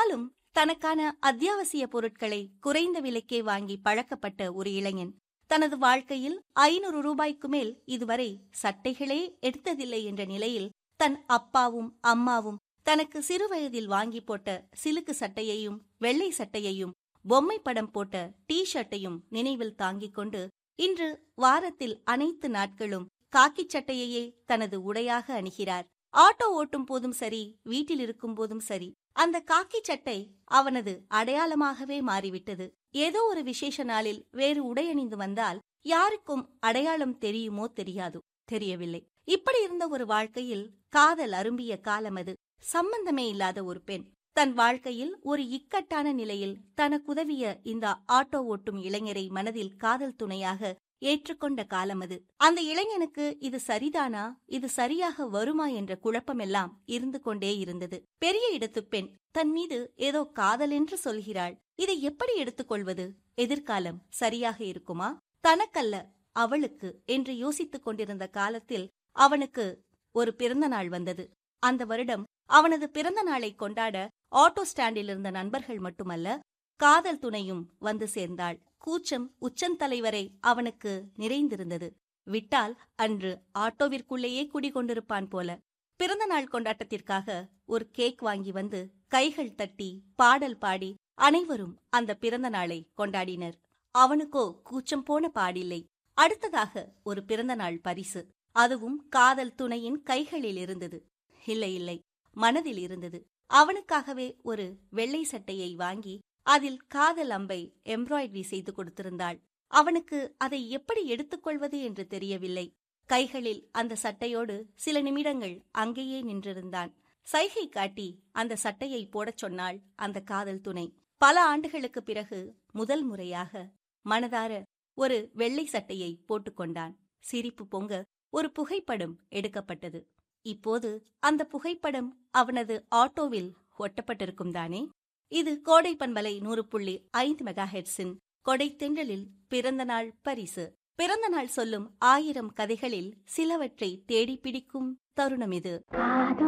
நாளும் தனக்கான அத்தியாவசிய பொருட்களை குறைந்த விலைக்கே வாங்கி பழக்கப்பட்ட ஒரு இளைஞன் தனது வாழ்க்கையில் ஐநூறு ரூபாய்க்கு மேல் இதுவரை சட்டைகளே எடுத்ததில்லை என்ற நிலையில் தன் அப்பாவும் அம்மாவும் தனக்கு சிறுவயதில் வாங்கி போட்ட சிலுக்கு சட்டையையும் வெள்ளை சட்டையையும் பொம்மை படம் போட்ட டீ ஷர்ட்டையும் நினைவில் தாங்கிக் கொண்டு இன்று வாரத்தில் அனைத்து நாட்களும் காக்கிச் சட்டையையே தனது உடையாக அணிகிறார் ஆட்டோ ஓட்டும் போதும் சரி வீட்டில் இருக்கும் போதும் சரி அந்த காக்கி சட்டை அவனது அடையாளமாகவே மாறிவிட்டது ஏதோ ஒரு விசேஷ நாளில் வேறு உடை அணிந்து வந்தால் யாருக்கும் அடையாளம் தெரியுமோ தெரியாதோ தெரியவில்லை இப்படி இருந்த ஒரு வாழ்க்கையில் காதல் அரும்பிய காலம் அது சம்பந்தமே இல்லாத ஒரு பெண் தன் வாழ்க்கையில் ஒரு இக்கட்டான நிலையில் தனக்குதவிய இந்த ஆட்டோ ஓட்டும் இளைஞரை மனதில் காதல் துணையாக ஏற்றுக்கொண்ட காலம் அது அந்த இளைஞனுக்கு இது சரிதானா இது சரியாக வருமா என்ற குழப்பமெல்லாம் இருந்து கொண்டே இருந்தது பெரிய இடத்து பெண் தன் மீது ஏதோ காதல் என்று சொல்கிறாள் இதை எப்படி எடுத்துக்கொள்வது எதிர்காலம் சரியாக இருக்குமா தனக்கல்ல அவளுக்கு என்று யோசித்துக் கொண்டிருந்த காலத்தில் அவனுக்கு ஒரு பிறந்த நாள் வந்தது அந்த வருடம் அவனது பிறந்த நாளை கொண்டாட ஆட்டோ ஸ்டாண்டில் இருந்த நண்பர்கள் மட்டுமல்ல காதல் துணையும் வந்து சேர்ந்தாள் கூச்சம் உச்சந்தலைவரை அவனுக்கு நிறைந்திருந்தது விட்டால் அன்று ஆட்டோவிற்குள்ளேயே குடிகொண்டிருப்பான் போல பிறந்த நாள் கொண்டாட்டத்திற்காக ஒரு கேக் வாங்கி வந்து கைகள் தட்டி பாடல் பாடி அனைவரும் அந்த பிறந்த நாளை கொண்டாடினர் அவனுக்கோ கூச்சம் போன பாடில்லை அடுத்ததாக ஒரு பிறந்த நாள் பரிசு அதுவும் காதல் துணையின் கைகளில் இருந்தது இல்லை இல்லை மனதில் இருந்தது அவனுக்காகவே ஒரு வெள்ளை சட்டையை வாங்கி அதில் காதல் அம்பை எம்ப்ராய்டரி செய்து கொடுத்திருந்தாள் அவனுக்கு அதை எப்படி எடுத்துக்கொள்வது என்று தெரியவில்லை கைகளில் அந்த சட்டையோடு சில நிமிடங்கள் அங்கேயே நின்றிருந்தான் சைகை காட்டி அந்த சட்டையை போடச் சொன்னாள் அந்த காதல் துணை பல ஆண்டுகளுக்கு பிறகு முதல் முறையாக மனதார ஒரு வெள்ளை சட்டையை போட்டுக்கொண்டான் சிரிப்பு பொங்க ஒரு புகைப்படம் எடுக்கப்பட்டது இப்போது அந்த புகைப்படம் அவனது ஆட்டோவில் ஒட்டப்பட்டிருக்கும் தானே இது கோடை பண்பலை நூறு புள்ளி ஐந்து மெகா ஹெட்ஸின் கொடை தென்றலில் பிறந்த நாள் பரிசு பிறந்த நாள் சொல்லும் ஆயிரம் கதைகளில் சிலவற்றை தேடி பிடிக்கும் தருணம் இது